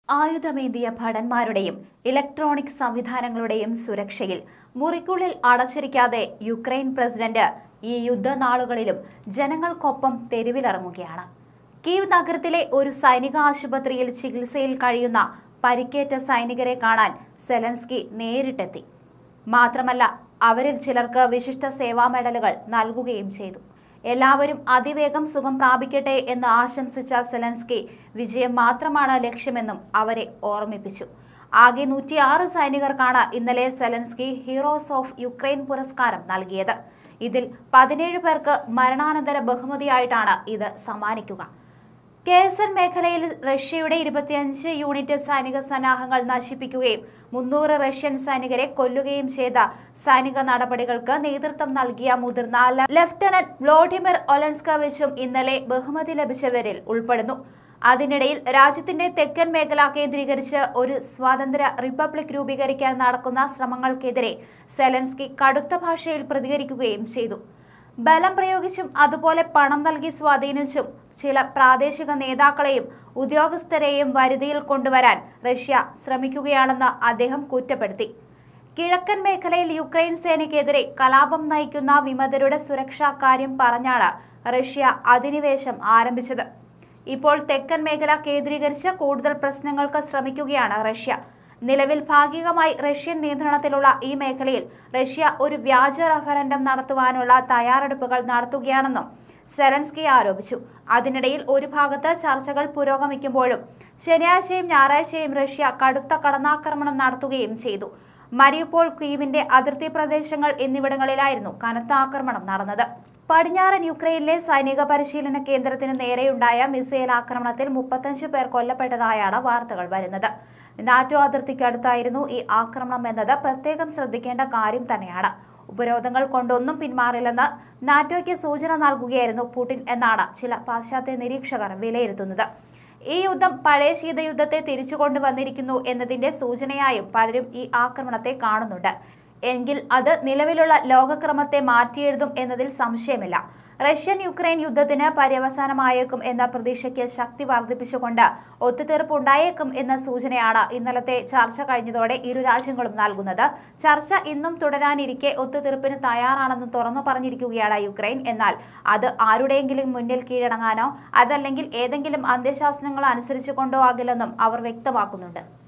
ആയുധമേന്തിയ ഭടന്മാരുടെയും electronic സംവിധാനങ്ങളുടെയും സുരക്ഷയിൽ മുറിക്കുള്ളിൽ അടച്ചിരിക്കാതെ Ukraine president ഈ യുദ്ധനാളുകളിലും ജനങ്ങൾക്കൊപ്പം തെരുവിലിറങ്ങുകയാണ് കീവ് നഗരത്തിലെ ഒരു സൈനിക ആശുപത്രിയിൽ ചികിത്സയിൽ കഴിയുന്ന പരിക്കേറ്റ സൈനികരെ കാണാൻ സെലൻസ്കി നേരിട്ടെത്തി മാത്രമല്ല അവരിൽ ചിലർക്ക് വിശിഷ്ട സേവാ മെഡലുകൾ നൽകുകയും ചെയ്തു എല്ലാവരും അതിവേഗം സുഖം പ്രാപിക്കട്ടെ എന്ന് ആശംസിച്ച സെലൻസ്കി വിജയം മാത്രമാണ് ലക്ഷ്യമെന്നും അവരെ ഓർമ്മിപ്പിച്ചു ആകെ നൂറ്റിയാറ് സൈനികർക്കാണ് ഇന്നലെ സെലൻസ്കി ഹീറോസ് ഓഫ് യുക്രൈൻ പുരസ്കാരം നൽകിയത് ഇതിൽ പതിനേഴ് പേർക്ക് മരണാനന്തര ബഹുമതിയായിട്ടാണ് ഇത് സമ്മാനിക്കുക കേസൻ മേഖലയിൽ റഷ്യയുടെ ഇരുപത്തിയഞ്ച് യൂണിറ്റ് സൈനിക സന്നാഹങ്ങൾ നശിപ്പിക്കുകയും മുന്നൂറ് റഷ്യൻ സൈനികരെ കൊല്ലുകയും ചെയ്ത സൈനിക നടപടികൾക്ക് നേതൃത്വം നൽകിയ മുതിർന്ന ല- ലഫ്റ്റനന്റ് വ്ളോഡിമിർ ഒലൻസ്കവിച്ചും ഇന്നലെ ബഹുമതി ലഭിച്ചവരിൽ ഉൾപ്പെടുന്നു അതിനിടയിൽ രാജ്യത്തിന്റെ തെക്കൻ മേഖല കേന്ദ്രീകരിച്ച് ഒരു സ്വതന്ത്ര റിപ്പബ്ലിക് രൂപീകരിക്കാൻ നടക്കുന്ന ശ്രമങ്ങൾക്കെതിരെ സെലൻസ്കി കടുത്ത ഭാഷയിൽ പ്രതികരിക്കുകയും ചെയ്തു ബലം പ്രയോഗിച്ചും അതുപോലെ പണം നൽകി സ്വാധീനിച്ചും ചില പ്രാദേശിക നേതാക്കളെയും ഉദ്യോഗസ്ഥരെയും വരുതിയിൽ കൊണ്ടുവരാൻ റഷ്യ ശ്രമിക്കുകയാണെന്ന് അദ്ദേഹം കുറ്റപ്പെടുത്തി കിഴക്കൻ മേഖലയിൽ യുക്രൈൻ സേനയ്ക്കെതിരെ കലാപം നയിക്കുന്ന വിമതരുടെ സുരക്ഷാ കാര്യം പറഞ്ഞാണ് റഷ്യ അധിനിവേശം ആരംഭിച്ചത് ഇപ്പോൾ തെക്കൻ മേഖല കേന്ദ്രീകരിച്ച് കൂടുതൽ പ്രശ്നങ്ങൾക്ക് ശ്രമിക്കുകയാണ് റഷ്യ നിലവിൽ ഭാഗികമായി റഷ്യൻ നിയന്ത്രണത്തിലുള്ള ഈ മേഖലയിൽ റഷ്യ ഒരു വ്യാജ റഫറൻഡം നടത്തുവാനുള്ള തയ്യാറെടുപ്പുകൾ നടത്തുകയാണെന്നും സെലൻസ്കി ആരോപിച്ചു അതിനിടയിൽ ഒരു ഭാഗത്ത് ചർച്ചകൾ പുരോഗമിക്കുമ്പോഴും ശനിയാഴ്ചയും ഞായറാഴ്ചയും റഷ്യ കടുത്ത കടന്നാക്രമണം നടത്തുകയും ചെയ്തു മരിയുപോൾ കീവിന്റെ അതിർത്തി പ്രദേശങ്ങൾ എന്നിവിടങ്ങളിലായിരുന്നു കനത്ത ആക്രമണം നടന്നത് പടിഞ്ഞാറൻ യുക്രൈനിലെ സൈനിക പരിശീലന കേന്ദ്രത്തിന് നേരെയുണ്ടായ മിസൈൽ ആക്രമണത്തിൽ മുപ്പത്തഞ്ച് പേർ കൊല്ലപ്പെട്ടതായാണ് വാർത്തകൾ വരുന്നത് നാറ്റോ അതിർത്തിക്കടുത്തായിരുന്നു ഈ ആക്രമണം എന്നത് പ്രത്യേകം ശ്രദ്ധിക്കേണ്ട കാര്യം തന്നെയാണ് ഉപരോധങ്ങൾ കൊണ്ടൊന്നും പിന്മാറില്ലെന്ന് നാറ്റോയ്ക്ക് സൂചന നൽകുകയായിരുന്നു പുടിൻ എന്നാണ് ചില പാശ്ചാത്യ നിരീക്ഷകർ വിലയിരുത്തുന്നത് ഈ യുദ്ധം പഴയ ശീതയുദ്ധത്തെ തിരിച്ചു കൊണ്ടുവന്നിരിക്കുന്നു എന്നതിന്റെ സൂചനയായും പലരും ഈ ആക്രമണത്തെ കാണുന്നുണ്ട് എങ്കിൽ അത് നിലവിലുള്ള ലോകക്രമത്തെ മാറ്റിയെഴുതും എന്നതിൽ സംശയമില്ല റഷ്യൻ യുക്രൈൻ യുദ്ധത്തിന് പര്യവസാനമായേക്കും എന്ന പ്രതീക്ഷയ്ക്ക് ശക്തി വർദ്ധിപ്പിച്ചുകൊണ്ട് ഒത്തുതീർപ്പ് ഉണ്ടായേക്കും എന്ന സൂചനയാണ് ഇന്നലത്തെ ചർച്ച കഴിഞ്ഞതോടെ ഇരു രാജ്യങ്ങളും നൽകുന്നത് ചർച്ച ഇന്നും തുടരാനിരിക്കെ ഒത്തുതീർപ്പിന് തയ്യാറാണെന്ന് തുറന്നു പറഞ്ഞിരിക്കുകയാണ് യുക്രൈൻ എന്നാൽ അത് ആരുടെയെങ്കിലും മുന്നിൽ കീഴടങ്ങാനോ അതല്ലെങ്കിൽ ഏതെങ്കിലും അന്ത്യശാസനങ്ങളോ അനുസരിച്ചു കൊണ്ടോ ആകില്ലെന്നും അവർ വ്യക്തമാക്കുന്നുണ്ട്